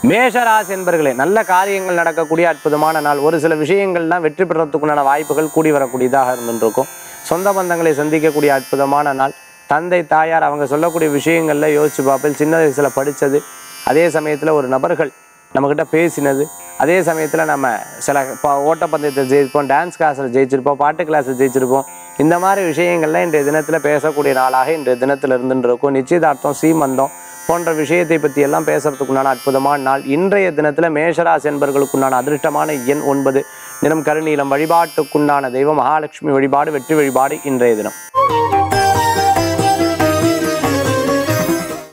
மேஷராசி என்பர்களே நல்ல காரியங்கள் நடக்கக்கூடிய அற்புதமான நாள் ஒரு சில விஷயங்கள்லாம் வெற்றி பெறத்துக்குண்டான வாய்ப்புகள் கூடி வரக்கூடியதாக இருந்துருக்கும் சொந்த பந்தங்களை சந்திக்கக்கூடிய அற்புதமான நாள் தந்தை தாயார் அவங்க சொல்லக்கூடிய விஷயங்கள்ல யோசிச்சு பார்ப்பேன் சின்ன வயசுல படிச்சது அதே சமயத்துல ஒரு நபர்கள் நம்மக்கிட்ட பேசினது அதே சமயத்தில் நம்ம சில இப்போ ஓட்டப்பந்தயத்தை ஜெயிப்போம் டான்ஸ் கிளாஸில் ஜெயிச்சிருப்போம் பாட்டு கிளாஸில் ஜெயிச்சிருப்போம் இந்த மாதிரி விஷயங்கள்லாம் இன்றைய தினத்தில் பேசக்கூடிய நாளாக இன்றைய தினத்தில் இருந்துட்டு இருக்கும் நிச்சயதார்த்தம் சீமந்தம் போன்ற விஷயத்தை பற்றி எல்லாம் பேசுறதுக்குண்டான அற்புதமான நாள் இன்றைய தினத்தில் மேஷராசி என்பர்களுக்குண்டான அதிர்ஷ்டமான எண் ஒன்பது தினம் கருநீலம் வழிபாட்டுக்குண்டான தெய்வம் மகாலட்சுமி வழிபாடு வெற்றி வழிபாடு இன்றைய தினம்